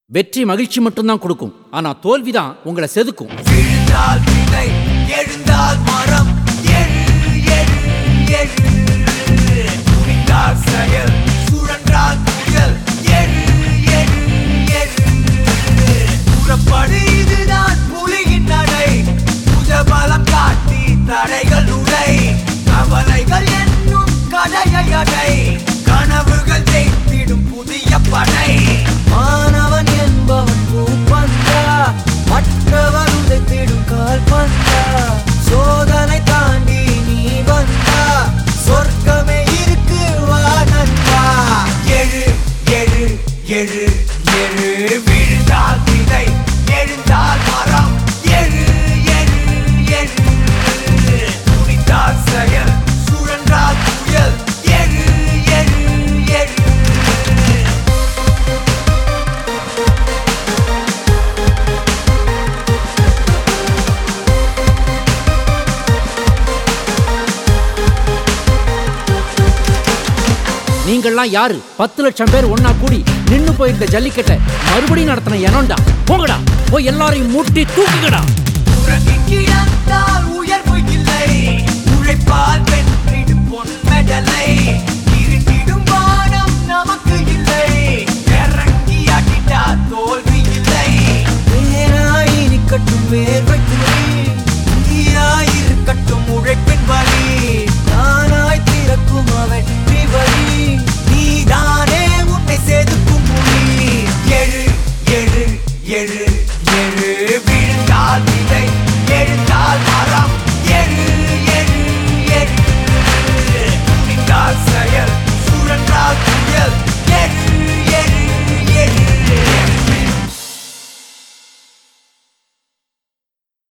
வெற்றி மகிழ்ச்சி மட்டும்தான் கொடுக்கும் ஆனா தோல்விதான் உங்களை செதுக்கும் விழுந்தால் விதை எழுந்தால் மரம் எழு எழு எழு துணிந்தால் செயல் சுழன்றால் புயல் எழு எழு எழு புறப்படு இதுதான் புலியின் நடை புஜபலம் காட்டி தடைகள் உடை கவலைகள் என்னும் கடையை அடை கனவுகள் ஜெயித்திடும் புதிய படை மாணவன் என்பவன் பூப்பந்தா மற்றவர் உதைத்திடும் கால் பந்தா சோதனை தாண்டி நீ வந்தா சொர்க்கமே இருக்கு வா நண்பா எழு எழு எழு எழு விழுந்தால் விதை எழுந்தால் மரம் எழு எழு எழு துணிந்தால் செயல் சுழன்றால் புயல் எழு எழு எழு நீங்கள்லாம் யாரு பத்து லட்சம் பேர் ஒன்னா கூடி நின்னு போயிருந்த ஜல்லிக்கட்டை மறுபடியும் நடத்தின எனோண்டா போங்கடா போய் எல்லாரையும் மூட்டி தூக்குங்கடா உறங்கி கிடந்தால் உயர்வு இல்லை உழைப்பால் வென்றிடும் பொன் மெடலை இருட்டிடும் வானம் நமக்கு இல்லை